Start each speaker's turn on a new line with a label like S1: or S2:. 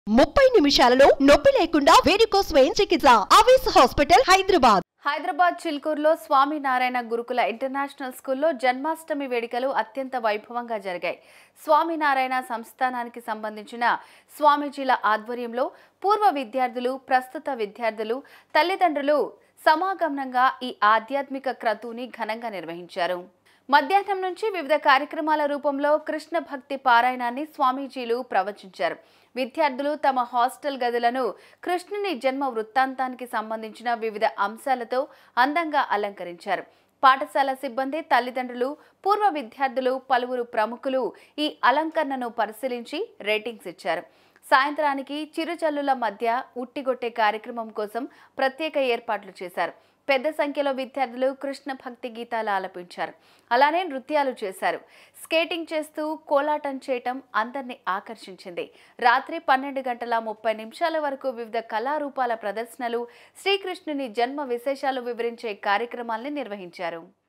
S1: ముప్పై నిమిషాలలో నొప్పి లేకుండా వేడికోస్ స్వయం చికిత్స ఆవేశ హాస్పిటల్ హైదరాబాద్
S2: హైదరాబాద్ చిల్కూరులో స్వామినారాయణ గురుకుల ఇంటర్నేషనల్ స్కూల్లో జన్మాష్టమి వేడుకలు అత్యంత వైభవంగా జరిగాయి స్వామినారాయణ సంస్థానానికి సంబంధించిన స్వామీజీల ఆధ్వర్యంలో పూర్వ విద్యార్థులు ప్రస్తుత విద్యార్థులు తల్లిదండ్రులు సమాగమనంగా ఈ ఆధ్యాత్మిక క్రతువుని ఘనంగా నిర్వహించారు మధ్యాహ్నం నుంచి వివిధ కార్యక్రమాల రూపంలో కృష్ణ భక్తి పారాయణాన్ని స్వామీజీలు ప్రవచించారు విద్యార్థులు తమ హాస్టల్ గదులను కృష్ణుని జన్మ వృత్తాంతానికి సంబంధించిన వివిధ అంశాలతో అందంగా అలంకరించారు పాఠశాల సిబ్బంది తల్లిదండ్రులు పూర్వ విద్యార్థులు పలువురు ప్రముఖులు ఈ అలంకరణను పరిశీలించి రేటింగ్స్ ఇచ్చారు సాయంత్రానికి చిరుజల్లుల మధ్య ఉట్టిగొట్టే కార్యక్రమం కోసం ప్రత్యేక ఏర్పాట్లు చేశారు పెద్ద సంఖ్యలో విద్యార్థులు కృష్ణ భక్తి గీతాలు ఆలపించారు అలానే నృత్యాలు చేశారు స్కేటింగ్ చేస్తూ కోలాటం చేయటం అందరినీ ఆకర్షించింది రాత్రి పన్నెండు గంటల ముప్పై నిమిషాల వరకు వివిధ కళారూపాల ప్రదర్శనలు శ్రీకృష్ణుని జన్మ విశేషాలు వివరించే కార్యక్రమాల్ని నిర్వహించారు